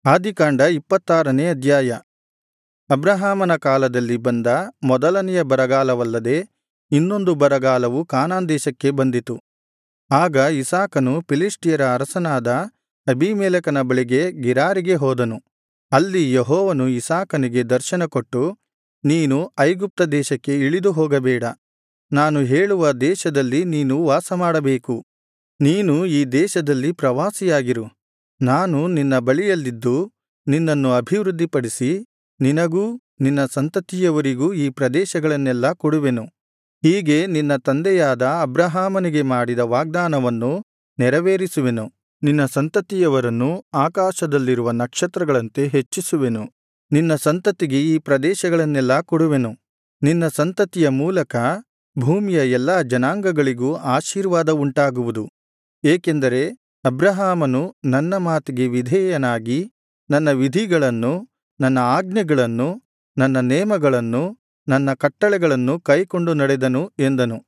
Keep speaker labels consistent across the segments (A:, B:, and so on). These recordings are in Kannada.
A: ಆದಿಕಾಂಡ ಇಪ್ಪತ್ತಾರನೇ ಅಧ್ಯಾಯ ಅಬ್ರಹಾಮನ ಕಾಲದಲ್ಲಿ ಬಂದ ಮೊದಲನೆಯ ಬರಗಾಲವಲ್ಲದೆ ಇನ್ನೊಂದು ಬರಗಾಲವು ಕಾನಾನ್ ದೇಶಕ್ಕೆ ಬಂದಿತು ಆಗ ಇಸಾಕನು ಫಿಲಿಷ್ಟಿಯರ ಅರಸನಾದ ಅಬೀಮೆಲೆಕನ ಬಳಿಗೆ ಗೆರಾರಿಗೆ ಹೋದನು ಅಲ್ಲಿ ಯೆಹೋವನು ಇಸಾಕನಿಗೆ ದರ್ಶನಕೊಟ್ಟು ನೀನು ಐಗುಪ್ತ ದೇಶಕ್ಕೆ ಇಳಿದು ಹೋಗಬೇಡ ನಾನು ಹೇಳುವ ದೇಶದಲ್ಲಿ ನೀನು ವಾಸಮಾಡಬೇಕು ನೀನು ಈ ದೇಶದಲ್ಲಿ ಪ್ರವಾಸಿಯಾಗಿರು ನಾನು ನಿನ್ನ ಬಳಿಯಲ್ಲಿದ್ದು ನಿನ್ನನ್ನು ಅಭಿವೃದ್ಧಿಪಡಿಸಿ ನಿನಗೂ ನಿನ್ನ ಸಂತತಿಯವರಿಗೂ ಈ ಪ್ರದೇಶಗಳನ್ನೆಲ್ಲಾ ಕೊಡುವೆನು ಹೀಗೆ ನಿನ್ನ ತಂದೆಯಾದ ಅಬ್ರಹಾಮನಿಗೆ ಮಾಡಿದ ವಾಗ್ದಾನವನ್ನು ನೆರವೇರಿಸುವೆನು ನಿನ್ನ ಸಂತತಿಯವರನ್ನು ಆಕಾಶದಲ್ಲಿರುವ ನಕ್ಷತ್ರಗಳಂತೆ ಹೆಚ್ಚಿಸುವೆನು ನಿನ್ನ ಸಂತತಿಗೆ ಈ ಪ್ರದೇಶಗಳನ್ನೆಲ್ಲಾ ಕೊಡುವೆನು ನಿನ್ನ ಸಂತತಿಯ ಮೂಲಕ ಭೂಮಿಯ ಎಲ್ಲಾ ಜನಾಂಗಗಳಿಗೂ ಆಶೀರ್ವಾದವುಂಟಾಗುವುದು ಏಕೆಂದರೆ ಅಬ್ರಹಾಮನು ನನ್ನ ಮಾತಿಗೆ ವಿಧೇಯನಾಗಿ ನನ್ನ ವಿಧಿಗಳನ್ನು ನನ್ನ ಆಜ್ಞೆಗಳನ್ನು ನನ್ನ ನೇಮಗಳನ್ನು ನನ್ನ ಕಟ್ಟಳೆಗಳನ್ನು ಕೈಕೊಂಡು ನಡೆದನು ಎಂದನು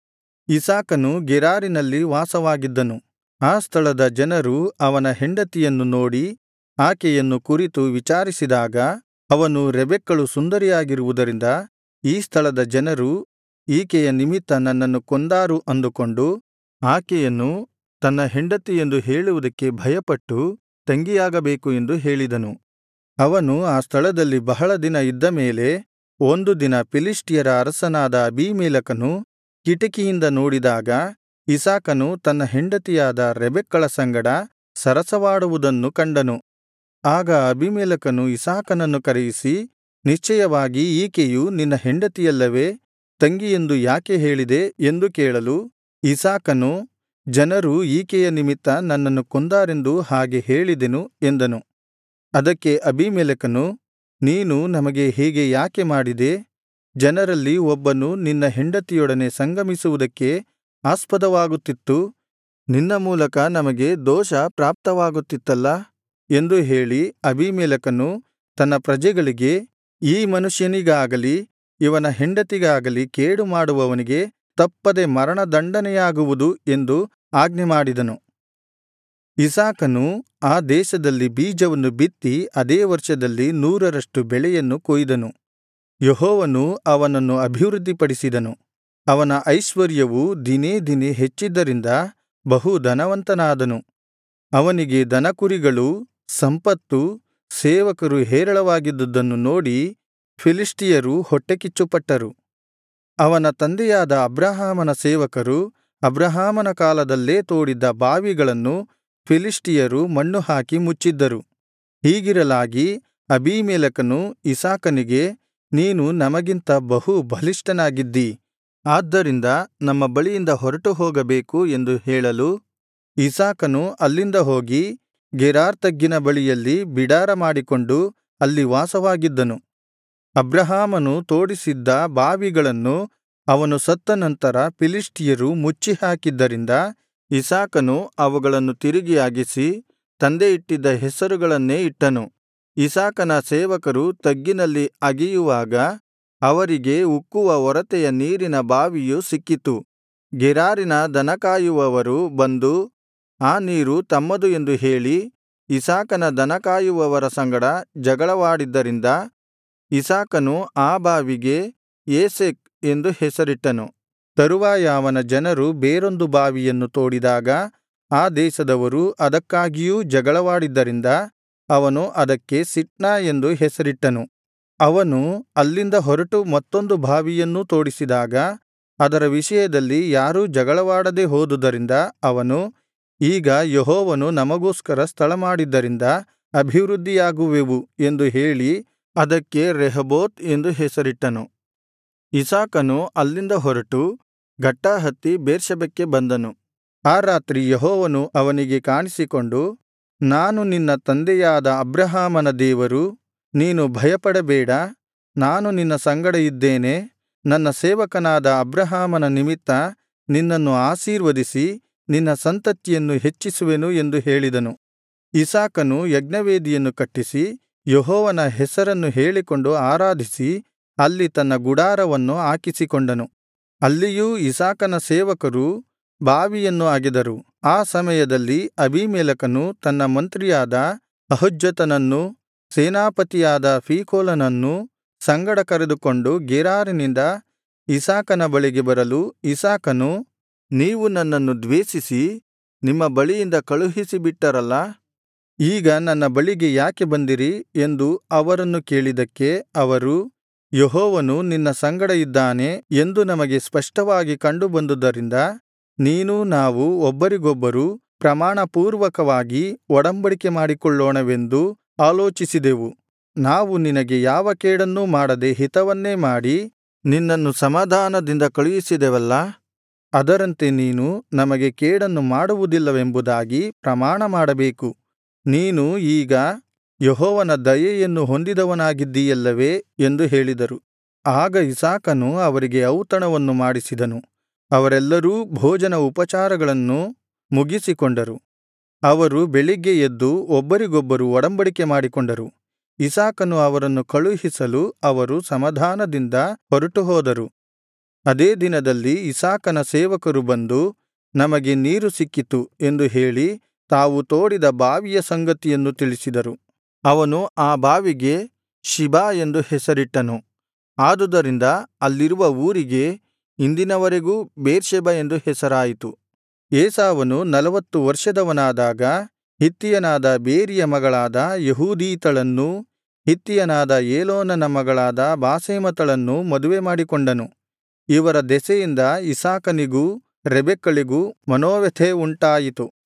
A: ಇಸಾಕನು ಗೆರಾರಿನಲ್ಲಿ ವಾಸವಾಗಿದ್ದನು ಆ ಸ್ಥಳದ ಜನರು ಅವನ ಹೆಂಡತಿಯನ್ನು ನೋಡಿ ಆಕೆಯನ್ನು ಕುರಿತು ವಿಚಾರಿಸಿದಾಗ ಅವನು ರೆಬೆಕ್ಕಳು ಸುಂದರಿಯಾಗಿರುವುದರಿಂದ ಈ ಸ್ಥಳದ ಜನರು ಈಕೆಯ ನಿಮಿತ್ತ ನನ್ನನ್ನು ಕೊಂದಾರು ಅಂದುಕೊಂಡು ಆಕೆಯನ್ನು ತನ್ನ ಹೆಂಡತಿಯೆಂದು ಹೇಳುವುದಕ್ಕೆ ಭಯಪಟ್ಟು ತಂಗಿಯಾಗಬೇಕು ಎಂದು ಹೇಳಿದನು ಅವನು ಆ ಸ್ಥಳದಲ್ಲಿ ಬಹಳ ದಿನ ಇದ್ದ ಮೇಲೆ ಒಂದು ದಿನ ಫಿಲಿಷ್ಟಿಯರ ಅರಸನಾದ ಅಬೀಮೆಲೆಕನು ಕಿಟಿಕಿಯಿಂದ ನೋಡಿದಾಗ ಇಸಾಕನು ತನ್ನ ಹೆಂಡತಿಯಾದ ರೆಬೆಕ್ಕಳ ಸಂಗಡ ಸರಸವಾಡುವುದನ್ನು ಕಂಡನು ಆಗ ಅಬೀಮೆಲೆಕನು ಇಸಾಕನನ್ನು ಕರೆಯಿಸಿ ನಿಶ್ಚಯವಾಗಿ ಈಕೆಯು ನಿನ್ನ ಹೆಂಡತಿಯಲ್ಲವೇ ತಂಗಿಯೆಂದು ಯಾಕೆ ಹೇಳಿದೆ ಎಂದು ಕೇಳಲು ಇಸಾಕನು ಜನರು ಈಕೆಯ ನಿಮಿತ್ತ ನನ್ನನ್ನು ಕೊಂದಾರೆಂದು ಹಾಗೆ ಹೇಳಿದೆನು ಎಂದನು ಅದಕ್ಕೆ ಅಬೀಮೆಲೆಕನು ನೀನು ನಮಗೆ ಹೀಗೆ ಯಾಕೆ ಮಾಡಿದೆ ಜನರಲ್ಲಿ ಒಬ್ಬನು ನಿನ್ನ ಹೆಂಡತಿಯೊಡನೆ ಸಂಗಮಿಸುವುದಕ್ಕೆ ಆಸ್ಪದವಾಗುತ್ತಿತ್ತು ನಿನ್ನ ಮೂಲಕ ನಮಗೆ ದೋಷ ಪ್ರಾಪ್ತವಾಗುತ್ತಿತ್ತಲ್ಲಾ ಎಂದು ಹೇಳಿ ಅಬೀಮೆಲೆಕನು ತನ್ನ ಪ್ರಜೆಗಳಿಗೆ ಈ ಮನುಷ್ಯನಿಗಾಗಲಿ ಇವನ ಹೆಂಡತಿಗಾಗಲಿ ಕೇಡು ಮಾಡುವವನಿಗೆ ತಪ್ಪದೆ ಮರಣದಂಡನೆಯಾಗುವುದು ಎಂದು ಆಜ್ಞೆಮಾಡಿದನು ಇಸಾಕನು ಆ ದೇಶದಲ್ಲಿ ಬೀಜವನ್ನು ಬಿತ್ತಿ ಅದೇ ವರ್ಷದಲ್ಲಿ ನೂರರಷ್ಟು ಬೆಳೆಯನ್ನು ಕೊಯ್ದನು ಯೆಹೋವನು ಅವನನ್ನು ಅಭಿವೃದ್ಧಿಪಡಿಸಿದನು ಅವನ ಐಶ್ವರ್ಯವು ದಿನೇ ದಿನೇ ಹೆಚ್ಚಿದ್ದರಿಂದ ಬಹು ಧನವಂತನಾದನು ಅವನಿಗೆ ದನಕುರಿಗಳೂ ಸಂಪತ್ತು ಸೇವಕರು ಹೇರಳವಾಗಿದ್ದುದನ್ನು ನೋಡಿ ಫಿಲಿಷ್ಟಿಯರು ಹೊಟ್ಟೆಕಿಚ್ಚುಪಟ್ಟರು ಅವನ ತಂದೆಯಾದ ಅಬ್ರಹಾಮನ ಸೇವಕರು ಅಬ್ರಹಾಮನ ಕಾಲದಲ್ಲೇ ತೋಡಿದ್ದ ಬಾವಿಗಳನ್ನು ಫಿಲಿಷ್ಟಿಯರು ಮಣ್ಣು ಹಾಕಿ ಮುಚ್ಚಿದ್ದರು ಹೀಗಿರಲಾಗಿ ಅಬೀಮೆಲೆಕನು ಇಸಾಕನಿಗೆ ನೀನು ನಮಗಿಂತ ಬಹು ಬಲಿಷ್ಠನಾಗಿದ್ದೀ ಆದ್ದರಿಂದ ನಮ್ಮ ಬಳಿಯಿಂದ ಹೊರಟು ಹೋಗಬೇಕು ಎಂದು ಹೇಳಲು ಇಸಾಕನು ಅಲ್ಲಿಂದ ಹೋಗಿ ಗೆರಾರ್ ತಗ್ಗಿನ ಬಳಿಯಲ್ಲಿ ಬಿಡಾರ ಮಾಡಿಕೊಂಡು ಅಲ್ಲಿ ವಾಸವಾಗಿದ್ದನು ಅಬ್ರಹಾಮನು ತೋಡಿಸಿದ್ದ ಬಾವಿಗಳನ್ನು ಅವನು ಸತ್ತ ನಂತರ ಫಿಲಿಷ್ಟಿಯರು ಮುಚ್ಚಿಹಾಕಿದ್ದರಿಂದ ಇಸಾಕನು ಅವುಗಳನ್ನು ತಿರುಗಿ ಅಗೆಸಿ ತಂದೆ ಇಟ್ಟಿದ್ದ ಹೆಸರುಗಳನ್ನೇ ಇಟ್ಟನು ಇಸಾಕನ ಸೇವಕರು ತಗ್ಗಿನಲ್ಲಿ ಅಗೆಯುವಾಗ ಅವರಿಗೆ ಉಕ್ಕುವ ಒರತೆಯ ನೀರಿನ ಬಾವಿಯು ಸಿಕ್ಕಿತು ಗೆರಾರಿನ ದನಕಾಯುವವರು ಬಂದು ಆ ನೀರು ತಮ್ಮದು ಎಂದು ಹೇಳಿ ಇಸಾಕನ ದನಕಾಯುವವರ ಸಂಗಡ ಜಗಳವಾಡಿದ್ದರಿಂದ ಇಸಾಕನು ಆ ಬಾವಿಗೆ ಏಸೆಕ್ ಎಂದು ಹೆಸರಿಟ್ಟನು ತರುವಾಯ ಅವನ ಜನರು ಬೇರೊಂದು ಬಾವಿಯನ್ನು ತೋಡಿದಾಗ ಆ ದೇಶದವರು ಅದಕ್ಕಾಗಿಯೂ ಜಗಳವಾಡಿದ್ದರಿಂದ ಅವನು ಅದಕ್ಕೆ ಸಿಟ್ನಾ ಎಂದು ಹೆಸರಿಟ್ಟನು ಅವನು ಅಲ್ಲಿಂದ ಹೊರಟು ಮತ್ತೊಂದು ಬಾವಿಯನ್ನೂ ತೋಡಿಸಿದಾಗ ಅದರ ವಿಷಯದಲ್ಲಿ ಯಾರೂ ಜಗಳವಾಡದೆ ಹೋದುದರಿಂದ ಅವನು ಈಗ ಯೆಹೋವನು ನಮಗೋಸ್ಕರ ಸ್ಥಳಮಾಡಿದ್ದರಿಂದ ಅಭಿವೃದ್ಧಿಯಾಗುವೆವು ಎಂದು ಹೇಳಿ ಅದಕ್ಕೆ ರೆಹೋಬೋತ್ ಎಂದು ಹೆಸರಿಟ್ಟನು ಇಸಾಕನು ಅಲ್ಲಿಂದ ಹೊರಟು ಗಟ್ಟಾ ಹತ್ತಿ ಬೇರ್ಷೆಬಕ್ಕೆ ಬಂದನು ಆ ರಾತ್ರಿ ಯೆಹೋವನು ಅವನಿಗೆ ಕಾಣಿಸಿಕೊಂಡು ನಾನು ನಿನ್ನ ತಂದೆಯಾದ ಅಬ್ರಹಾಮನ ದೇವರು ನೀನು ಭಯಪಡಬೇಡ ನಾನು ನಿನ್ನ ಸಂಗಡ ಇದ್ದೇನೆ ನನ್ನ ಸೇವಕನಾದ ಅಬ್ರಹಾಮನ ನಿಮಿತ್ತ ನಿನ್ನನ್ನು ಆಶೀರ್ವದಿಸಿ ನಿನ್ನ ಸಂತತಿಯನ್ನು ಹೆಚ್ಚಿಸುವೆನು ಎಂದು ಹೇಳಿದನು ಇಸಾಕನು ಯಜ್ಞವೇದಿಯನ್ನು ಕಟ್ಟಿಸಿ ಯೆಹೋವನ ಹೆಸರನ್ನು ಹೇಳಿಕೊಂಡು ಆರಾಧಿಸಿ ಅಲ್ಲಿ ತನ್ನ ಗುಡಾರವನ್ನು ಹಾಕಿಸಿಕೊಂಡನು ಅಲ್ಲಿಯೂ ಇಸಾಕನ ಸೇವಕರು ಬಾವಿಯನ್ನು ಅಗೆದರು ಆ ಸಮಯದಲ್ಲಿ ಅಬೀಮೆಲೆಕನು ತನ್ನ ಮಂತ್ರಿಯಾದ ಅಹುಜ್ಜತನನ್ನೂ ಸೇನಾಪತಿಯಾದ ಫೀಕೋಲನನ್ನೂ ಸಂಗಡ ಕರೆದುಕೊಂಡು ಗೆರಾರಿನಿಂದ ಇಸಾಕನ ಬಳಿಗೆ ಬರಲು ಇಸಾಕನು ನೀವು ನನ್ನನ್ನು ದ್ವೇಷಿಸಿ ನಿಮ್ಮ ಬಳಿಯಿಂದ ಕಳುಹಿಸಿಬಿಟ್ಟರಲ್ಲಾ ಈಗ ನನ್ನ ಬಳಿಗೆ ಯಾಕೆ ಬಂದಿರಿ ಎಂದು ಅವರನ್ನು ಕೇಳಿದ್ದಕ್ಕೆ ಅವರು ಯೆಹೋವನು ನಿನ್ನ ಸಂಗಡ ಇದ್ದಾನೆ ಎಂದು ನಮಗೆ ಸ್ಪಷ್ಟವಾಗಿ ಕಂಡುಬಂದುದರಿಂದ ನೀನೂ ನಾವು ಒಬ್ಬರಿಗೊಬ್ಬರು ಪ್ರಮಾಣಪೂರ್ವಕವಾಗಿ ಒಡಂಬಡಿಕೆ ಮಾಡಿಕೊಳ್ಳೋಣವೆಂದು ಆಲೋಚಿಸಿದೆವು ನಾವು ನಿನಗೆ ಯಾವ ಕೇಡನ್ನೂ ಮಾಡದೆ ಹಿತವನ್ನೇ ಮಾಡಿ ನಿನ್ನನ್ನು ಸಮಾಧಾನದಿಂದ ಕಳುಹಿಸಿದೆವಲ್ಲಾ ಅದರಂತೆ ನೀನು ನಮಗೆ ಕೇಡನ್ನು ಮಾಡುವುದಿಲ್ಲವೆಂಬುದಾಗಿ ಪ್ರಮಾಣ ಮಾಡಬೇಕು ನೀನು ಈಗ ಯೆಹೋವನ ದಯೆಯನ್ನು ಹೊಂದಿದವನಾಗಿದ್ದೀಯಲ್ಲವೇ ಎಂದು ಹೇಳಿದರು ಆಗ ಇಸಾಕನು ಅವರಿಗೆ ಔತಣವನ್ನು ಮಾಡಿಸಿದನು ಅವರೆಲ್ಲರೂ ಭೋಜನ ಉಪಚಾರಗಳನ್ನು ಮುಗಿಸಿಕೊಂಡರು ಅವರು ಬೆಳಿಗ್ಗೆ ಎದ್ದು ಒಬ್ಬರಿಗೊಬ್ಬರು ಒಡಂಬಡಿಕೆ ಮಾಡಿಕೊಂಡರು ಇಸಾಕನು ಅವರನ್ನು ಕಳುಹಿಸಲು ಅವರು ಸಮಾಧಾನದಿಂದ ಹೊರಟುಹೋದರು ಅದೇ ದಿನದಲ್ಲಿ ಇಸಾಕನ ಸೇವಕರು ಬಂದು ನಮಗೆ ನೀರು ಸಿಕ್ಕಿತು ಎಂದು ಹೇಳಿ ತಾವು ತೋಡಿದ ಬಾವಿಯ ಸಂಗತಿಯನ್ನು ತಿಳಿಸಿದರು ಅವನು ಆ ಬಾವಿಗೆ ಶಿಬಾ ಎಂದು ಹೆಸರಿಟ್ಟನು ಆದುದರಿಂದ ಅಲ್ಲಿರುವ ಊರಿಗೆ ಇಂದಿನವರೆಗೂ ಬೇರ್ಷೆಬ ಎಂದು ಹೆಸರಾಯಿತು ಏಸಾವನು ನಲವತ್ತು ವರ್ಷದವನಾದಾಗ ಹಿತ್ತಿಯನಾದ ಬೇರಿಯ ಮಗಳಾದ ಯೆಹೂದೀತಳನ್ನೂ ಹಿತ್ತಿಯನಾದ ಏಲೋನನ ಮಗಳಾದ ಬಾಸೆಮತಳನ್ನೂ ಮದುವೆ ಮಾಡಿಕೊಂಡನು ಇವರ ದೆಸೆಯಿಂದ ಇಸಾಕನಿಗೂ ರೆಬೆಕ್ಕಳಿಗೂ ಮನೋವ್ಯಥೆ ಉಂಟಾಯಿತು